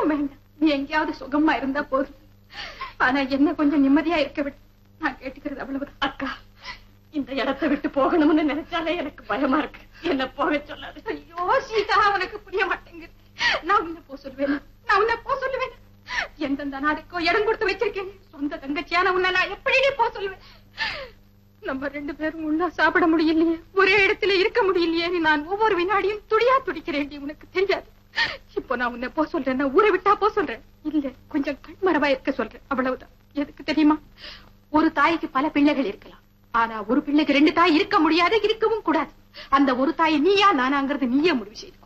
எதுவும் வேண்டாம் நீ எங்கேயாவது சுகமா இருந்தா போதும் ஆனா என்ன கொஞ்சம் நிம்மதியா இருக்க விட்டு நான் கேட்டுக்கிறது அவ்வளவுதான் அக்கா இந்த இடத்தை விட்டு போகணும்னு நினைச்சாலே எனக்கு பயமா இருக்கு என்ன போக சொல்லாது ஐயோ சீதா உனக்கு புரிய மாட்டேங்குது நான் உன்னை போ சொல்லுவேன் நான் உன்னை போ சொல்லுவேன் எந்தெந்த நாடுக்கோ இடம் கொடுத்து வச்சிருக்கேன் சொந்த தங்கச்சியான உன்னை நான் எப்படி நீ போ சொல்லுவேன் நம்ம ரெண்டு பேரும் ஒன்னா சாப்பிட முடியலையே ஒரே இடத்துல இருக்க முடியலையே நான் ஒவ்வொரு வினாடியும் துடியா துடிக்கிறேன் உனக்கு தெரியாது இப்போ நான் உன்னை போ சொல்றேன் நான் ஊரை விட்டா போ சொல்றேன் இல்ல கொஞ்சம் கண்மரவா இருக்க சொல்றேன் அவ்வளவுதான் எதுக்கு தெரியுமா ஒரு தாய்க்கு பல பிள்ளைகள் இருக்கலாம் ஆனா ஒரு பிள்ளைக்கு ரெண்டு தாய் இருக்க முடியாது இருக்கவும் கூடாது அந்த ஒரு தாயை நீயா நானாங்கிறது நீயே முடிவு செய்து